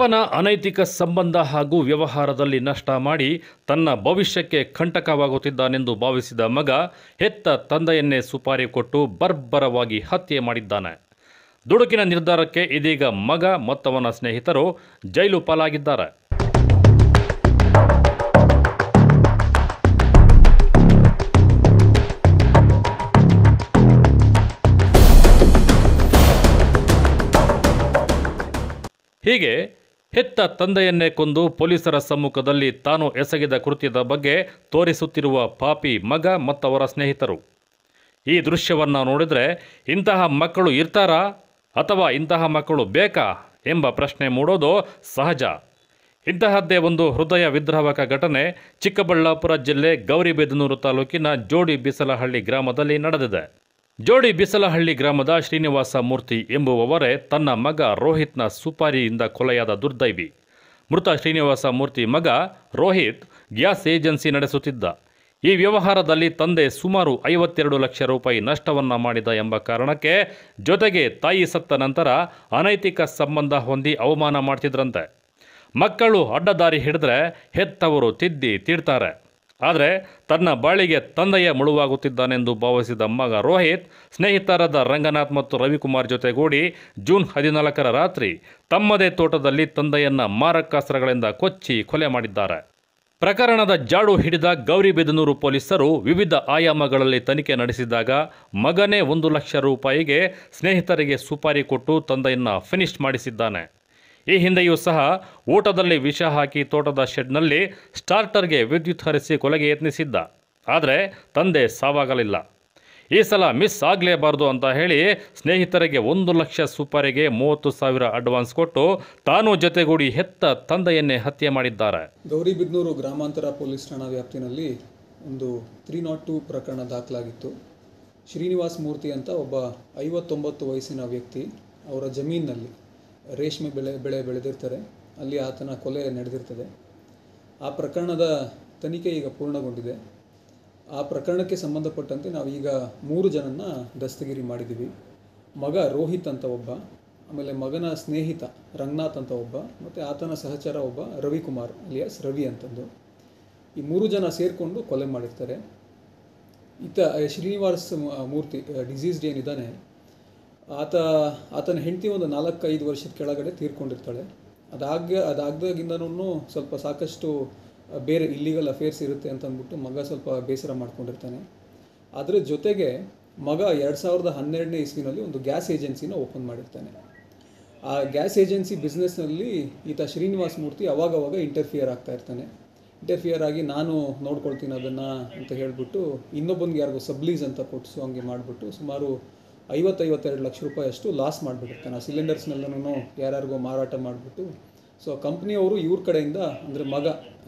ಮಾವನ ಅನೈತಿಕ ಸಂಬಂಧ ಹಾಗೂ ವ್ಯವಹಾರದಲ್ಲಿ ನಷ್ಟ ಮಾಡಿ ತನ್ನ ಭವಿಷ್ಯಕ್ಕೆ ಕಂಟಕವಾಗುತ್ತಿದ್ದಾನೆಂದು ಭಾವಿಸಿದ ಮಗ ಹೆತ್ತ ತಂದೆಯನ್ನೇ ಸುಪಾರಿ ಕೊಟ್ಟು ಬರ್ಬರವಾಗಿ ಹತ್ಯೆ ಮಾಡಿದ್ದಾನೆ ದುಡುಕಿನ ನಿರ್ಧಾರಕ್ಕೆ ಇದೀಗ ಮಗ ಮತ್ತವನ ಸ್ನೇಹಿತರು ಜೈಲು ಪಾಲಾಗಿದ್ದಾರೆ ಹೀಗೆ ಹೆತ್ತ ತಂದೆಯನ್ನೇ ಕೊಂದು ಪೊಲೀಸರ ಸಮ್ಮುಖದಲ್ಲಿ ತಾನು ಎಸಗಿದ ಕೃತ್ಯದ ಬಗ್ಗೆ ತೋರಿಸುತ್ತಿರುವ ಪಾಪಿ ಮಗ ಮತ್ತವರ ಸ್ನೇಹಿತರು ಈ ದೃಶ್ಯವನ್ನು ನೋಡಿದರೆ ಇಂತಹ ಮಕ್ಕಳು ಇರ್ತಾರಾ ಅಥವಾ ಇಂತಹ ಮಕ್ಕಳು ಬೇಕಾ ಎಂಬ ಪ್ರಶ್ನೆ ಮೂಡೋದು ಸಹಜ ಇಂತಹದ್ದೇ ಒಂದು ಹೃದಯ ವಿದ್ರಾವಕ ಘಟನೆ ಚಿಕ್ಕಬಳ್ಳಾಪುರ ಜಿಲ್ಲೆ ಗೌರಿಬಿದನೂರು ತಾಲೂಕಿನ ಜೋಡಿ ಬಿಸಲಹಳ್ಳಿ ಗ್ರಾಮದಲ್ಲಿ ನಡೆದಿದೆ ಜೋಡಿ ಬಿಸಲಹಳ್ಳಿ ಗ್ರಾಮದ ಶ್ರೀನಿವಾಸ ಮೂರ್ತಿ ಎಂಬುವವರೇ ತನ್ನ ಮಗ ರೋಹಿತ್ನ ಸುಪಾರಿಯಿಂದ ಕೊಲೆಯಾದ ದುರ್ದೈವಿ ಮೃತ ಶ್ರೀನಿವಾಸ ಮೂರ್ತಿ ಮಗ ರೋಹಿತ್ ಗ್ಯಾಸ್ ಏಜೆನ್ಸಿ ನಡೆಸುತ್ತಿದ್ದ ಈ ವ್ಯವಹಾರದಲ್ಲಿ ತಂದೆ ಸುಮಾರು ಐವತ್ತೆರಡು ಲಕ್ಷ ರೂಪಾಯಿ ನಷ್ಟವನ್ನ ಮಾಡಿದ ಎಂಬ ಕಾರಣಕ್ಕೆ ಜೊತೆಗೆ ತಾಯಿ ಸತ್ತ ನಂತರ ಅನೈತಿಕ ಸಂಬಂಧ ಹೊಂದಿ ಅವಮಾನ ಮಾಡ್ತಿದ್ರಂತೆ ಮಕ್ಕಳು ಅಡ್ಡದಾರಿ ಹಿಡಿದ್ರೆ ಹೆತ್ತವರು ತಿದ್ದಿ ತೀಡ್ತಾರೆ ಆದರೆ ತನ್ನ ಬಾಳಿಗೆ ತಂದೆಯ ಮುಳುವಾಗುತ್ತಿದ್ದಾನೆಂದು ಭಾವಿಸಿದ ಮಗ ರೋಹಿತ್ ಸ್ನೇಹಿತರಾದ ರಂಗನಾಥ್ ಮತ್ತು ರವಿಕುಮಾರ್ ಜೊತೆಗೂಡಿ ಜೂನ್ ಹದಿನಾಲ್ಕರ ರಾತ್ರಿ ತಮ್ಮದೇ ತೋಟದಲ್ಲಿ ತಂದೆಯನ್ನ ಮಾರಕಾಸ್ತ್ರಗಳಿಂದ ಕೊಚ್ಚಿ ಕೊಲೆ ಮಾಡಿದ್ದಾರೆ ಪ್ರಕರಣದ ಜಾಡು ಹಿಡಿದ ಗೌರಿಬಿದನೂರು ಪೊಲೀಸರು ವಿವಿಧ ಆಯಾಮಗಳಲ್ಲಿ ತನಿಖೆ ನಡೆಸಿದಾಗ ಮಗನೇ ಒಂದು ಲಕ್ಷ ರೂಪಾಯಿಗೆ ಸ್ನೇಹಿತರಿಗೆ ಸುಪಾರಿ ಕೊಟ್ಟು ತಂದೆಯನ್ನ ಫಿನಿಶ್ ಮಾಡಿಸಿದ್ದಾನೆ ಈ ಹಿಂದೆಯೂ ಸಹ ಊಟದಲ್ಲಿ ವಿಷ ಹಾಕಿ ತೋಟದ ಶೆಡ್ನಲ್ಲಿ ಸ್ಟಾರ್ಟರ್ಗೆ ವಿದ್ಯುತ್ ಹರಿಸಿ ಕೊಲೆಗೆ ಯತ್ನಿಸಿದ್ದ ಆದರೆ ತಂದೆ ಸಾವಾಗಲಿಲ್ಲ ಈ ಸಲ ಮಿಸ್ ಆಗಲೇಬಾರ್ದು ಅಂತ ಹೇಳಿ ಸ್ನೇಹಿತರಿಗೆ ಒಂದು ಲಕ್ಷ ಸುಪಾರಿಗೆ ಮೂವತ್ತು ಸಾವಿರ ಅಡ್ವಾನ್ಸ್ ಕೊಟ್ಟು ತಾನು ಜೊತೆಗೂಡಿ ಹೆತ್ತ ತಂದೆಯನ್ನೇ ಹತ್ಯೆ ಮಾಡಿದ್ದಾರೆ ಗೌರಿಬಿದನೂರು ಗ್ರಾಮಾಂತರ ಪೊಲೀಸ್ ಠಾಣಾ ವ್ಯಾಪ್ತಿನಲ್ಲಿ ಒಂದು ತ್ರೀ ನಾಟ್ ಟು ಪ್ರಕರಣ ದಾಖಲಾಗಿತ್ತು ಶ್ರೀನಿವಾಸ್ ಮೂರ್ತಿ ಅಂತ ಒಬ್ಬ ಐವತ್ತೊಂಬತ್ತು ವಯಸ್ಸಿನ ವ್ಯಕ್ತಿ ಅವರ ಜಮೀನಿನಲ್ಲಿ ರೇಷ್ಮೆ ಬೆಳೆ ಬೆಳೆ ಬೆಳೆದಿರ್ತಾರೆ ಅಲ್ಲಿ ಆತನ ಕೊಲೆ ನಡೆದಿರ್ತದೆ ಆ ಪ್ರಕರಣದ ತನಿಖೆ ಈಗ ಪೂರ್ಣಗೊಂಡಿದೆ ಆ ಪ್ರಕರಣಕ್ಕೆ ಸಂಬಂಧಪಟ್ಟಂತೆ ನಾವು ಈಗ ಮೂರು ಜನನ್ನ ದಸ್ತಗಿರಿ ಮಾಡಿದ್ದೀವಿ ಮಗ ರೋಹಿತ್ ಅಂತ ಒಬ್ಬ ಆಮೇಲೆ ಮಗನ ಸ್ನೇಹಿತ ರಂಗನಾಥ್ ಅಂತ ಒಬ್ಬ ಮತ್ತು ಆತನ ಸಹಚರ ಒಬ್ಬ ರವಿಕುಮಾರ್ ಅಲಿಯಾಸ್ ರವಿ ಅಂತಂದು ಈ ಮೂರು ಜನ ಸೇರಿಕೊಂಡು ಕೊಲೆ ಮಾಡಿರ್ತಾರೆ ಈತ ಶ್ರೀನಿವಾಸ್ ಮ- ಮೂರ್ತಿ ಡಿಸೀಸ್ಡ್ ಏನಿದ್ದಾನೆ ಆತ ಆತನ ಹೆಂಡತಿ ಒಂದು ನಾಲ್ಕೈದು ವರ್ಷದ ಕೆಳಗಡೆ ತೀರ್ಕೊಂಡಿರ್ತಾಳೆ ಅದಾಗ ಅದಾಗ್ದಾಗಿಂದನೂ ಸ್ವಲ್ಪ ಸಾಕಷ್ಟು ಆ, ಬೇರೆ ಇಲ್ಲಿಗಲ್ ಅಫೇರ್ಸ್ ಇರುತ್ತೆ ಅಂತ ಅಂದ್ಬಿಟ್ಟು ಮಗ ಸ್ವಲ್ಪ ಬೇಸರ ಮಾಡ್ಕೊಂಡಿರ್ತಾನೆ ಅದರ ಜೊತೆಗೆ ಮಗ ಎರಡು ಸಾವಿರದ ಹನ್ನೆರಡನೇ ಇಸ್ವಿನಲ್ಲಿ ಒಂದು ಗ್ಯಾಸ್ ಏಜೆನ್ಸಿನ ಓಪನ್ ಮಾಡಿರ್ತಾನೆ ಆ ಗ್ಯಾಸ್ ಏಜೆನ್ಸಿ ಬಿಸ್ನೆಸ್ನಲ್ಲಿ ಈತ ಶ್ರೀನಿವಾಸ್ ಮೂರ್ತಿ ಅವಾಗವಾಗ ಇಂಟರ್ಫಿಯರ್ ಆಗ್ತಾ ಇರ್ತಾನೆ ಇಂಟರ್ಫಿಯರ್ ಆಗಿ ನಾನು ನೋಡ್ಕೊಳ್ತೀನಿ ಅದನ್ನು ಅಂತ ಹೇಳ್ಬಿಟ್ಟು ಇನ್ನೊಬ್ಬನಿಗೆ ಯಾರಿಗೂ ಸಬ್ಲೀಸ್ ಅಂತ ಕೊಟ್ಟಿಸೋ ಹಂಗೆ ಮಾಡಿಬಿಟ್ಟು ಸುಮಾರು ಐವತ್ತೈವತ್ತೆರಡು ಲಕ್ಷ ರೂಪಾಯಿ ಅಷ್ಟು ಲಾಸ್ ಮಾಡಿಬಿಟ್ಟಿರ್ತಾನೆ ಆ ಸಿಲಿಂಡರ್ಸ್ನೆಲ್ಲನೂ ಯಾರ್ಯಾರಿಗೋ ಮಾರಾಟ ಮಾಡಿಬಿಟ್ಟು ಸೊ ಕಂಪ್ನಿಯವರು ಇವ್ರ ಕಡೆಯಿಂದ ಅಂದರೆ ಮಗ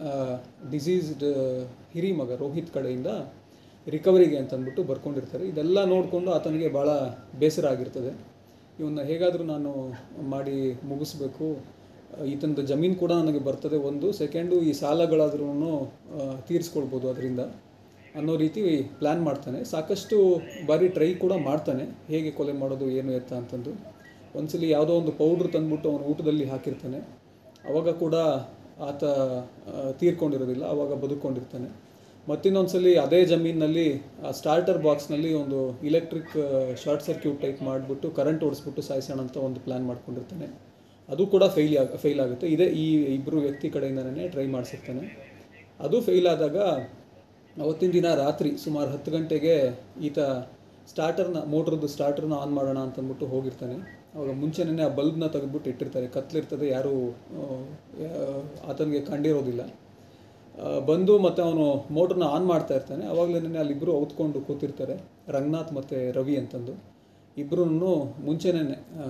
ಡಿಸೀಸ್ಡ್ ಹಿರಿ ಮಗ ರೋಹಿತ್ ಕಡೆಯಿಂದ ರಿಕವರಿಗೆ ಅಂತ ಅಂದ್ಬಿಟ್ಟು ಬರ್ಕೊಂಡಿರ್ತಾರೆ ಇದೆಲ್ಲ ನೋಡಿಕೊಂಡು ಆತನಿಗೆ ಭಾಳ ಬೇಸರ ಆಗಿರ್ತದೆ ಇವನ್ನ ಹೇಗಾದರೂ ನಾನು ಮಾಡಿ ಮುಗಿಸ್ಬೇಕು ಈತನದು ಜಮೀನು ಕೂಡ ನನಗೆ ಬರ್ತದೆ ಒಂದು ಸೆಕೆಂಡು ಈ ಸಾಲಗಳಾದ್ರೂ ತೀರಿಸ್ಕೊಳ್ಬೋದು ಅದರಿಂದ ಅನ್ನೋ ರೀತಿ ಪ್ಲ್ಯಾನ್ ಮಾಡ್ತಾನೆ ಸಾಕಷ್ಟು ಬಾರಿ ಟ್ರೈ ಕೂಡ ಮಾಡ್ತಾನೆ ಹೇಗೆ ಕೊಲೆ ಮಾಡೋದು ಏನು ಎತ್ತ ಅಂತಂದು ಒಂದ್ಸಲಿ ಯಾವುದೋ ಒಂದು ಪೌಡ್ರ್ ತಂದ್ಬಿಟ್ಟು ಅವನು ಊಟದಲ್ಲಿ ಹಾಕಿರ್ತಾನೆ ಅವಾಗ ಕೂಡ ಆತ ಆ, ತೀರ್ಕೊಂಡಿರೋದಿಲ್ಲ ಅವಾಗ ಬದುಕೊಂಡಿರ್ತಾನೆ ಮತ್ತಿನ್ನೊಂದ್ಸಲಿ ಅದೇ ಜಮೀನಿನಲ್ಲಿ ಆ ಸ್ಟಾರ್ಟರ್ ಬಾಕ್ಸ್ನಲ್ಲಿ ಒಂದು ಇಲೆಕ್ಟ್ರಿಕ್ ಶಾರ್ಟ್ ಸರ್ಕ್ಯೂಟ್ ಟೈಪ್ ಮಾಡಿಬಿಟ್ಟು ಕರೆಂಟ್ ಓಡಿಸ್ಬಿಟ್ಟು ಸಾಯಿಸೋಣ ಅಂತ ಒಂದು ಪ್ಲ್ಯಾನ್ ಮಾಡ್ಕೊಂಡಿರ್ತಾನೆ ಅದು ಕೂಡ ಫೇಲ್ ಆಗ ಫೇಲ್ ಆಗುತ್ತೆ ಇದೇ ಈ ಇಬ್ಬರು ವ್ಯಕ್ತಿ ಕಡೆಯಿಂದನೇ ಟ್ರೈ ಮಾಡಿಸಿರ್ತಾನೆ ಅದು ಫೇಲ್ ಆದಾಗ ಅವತ್ತಿನ ದಿನ ರಾತ್ರಿ ಸುಮಾರು ಹತ್ತು ಗಂಟೆಗೆ ಈತ ಸ್ಟಾರ್ಟರ್ನ ಮೋಟ್ರದ್ದು ಸ್ಟಾರ್ಟರ್ನ ಆನ್ ಮಾಡೋಣ ಅಂತಂದ್ಬಿಟ್ಟು ಹೋಗಿರ್ತಾನೆ ಅವಾಗ ಮುಂಚೆನೇ ಆ ಬಲ್ಬ್ನ ತೆಗೆದ್ಬಿಟ್ಟು ಇಟ್ಟಿರ್ತಾರೆ ಕತ್ಲಿರ್ತದೆ ಯಾರೂ ಆ, ಯಾ- ಆತನಿಗೆ ಕಂಡಿರೋದಿಲ್ಲ ಆ, ಬಂದು ಮತ್ತು ಅವನು ಮೋಟ್ರನ್ನ ಆನ್ ಮಾಡ್ತಾ ಇರ್ತಾನೆ ಅವಾಗಲೇ ಅಲ್ಲಿಬ್ಬರು ಔತ್ಕೊಂಡು ಕೂತಿರ್ತಾರೆ ರಂಗನಾಥ್ ಮತ್ತು ರವಿ ಅಂತಂದು ಇಬ್ಬರೂ ಮುಂಚೆನೇ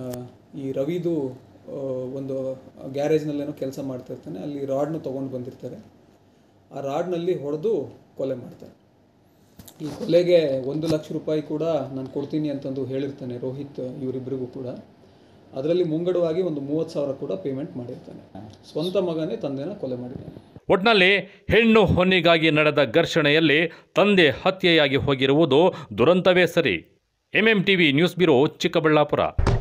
ಈ ರವಿದು ಆ, ಒಂದು ಗ್ಯಾರೇಜ್ನಲ್ಲೇನೋ ಕೆಲಸ ಮಾಡ್ತಾ ಇರ್ತಾನೆ ಅಲ್ಲಿ ರಾಡ್ನ ತೊಗೊಂಡು ಬಂದಿರ್ತಾರೆ ಆ ರಾಡ್ನಲ್ಲಿ ಹೊಡೆದು ಕೊಲೆ ಮಾಡ್ತಾರೆ ಈ ಕೊಲೆಗೆ ಒಂದು ಲಕ್ಷ ರೂಪಾಯಿ ಕೂಡ ನಾನು ಕೊಡ್ತೀನಿ ಅಂತಂದು ಹೇಳಿರ್ತಾನೆ ರೋಹಿತ್ ಇವರಿಬ್ಬರಿಗೂ ಕೂಡ ಅದರಲ್ಲಿ ಮುಂಗಡವಾಗಿ ಒಂದು ಮೂವತ್ತು ಸಾವಿರ ಕೂಡ ಪೇಮೆಂಟ್ ಮಾಡಿರ್ತಾನೆ ಸ್ವಂತ ಮಗನೇ ತಂದೆನ ಕೊಲೆ ಮಾಡಿದ್ದಾನೆ ಒಟ್ನಲ್ಲಿ ಹೆಣ್ಣು ಹೊನ್ನಿಗಾಗಿ ನಡೆದ ಘರ್ಷಣೆಯಲ್ಲಿ ತಂದೆ ಹತ್ಯೆಯಾಗಿ ಹೋಗಿರುವುದು ದುರಂತವೇ ಸರಿ MM TV news bureau Chikkaballapur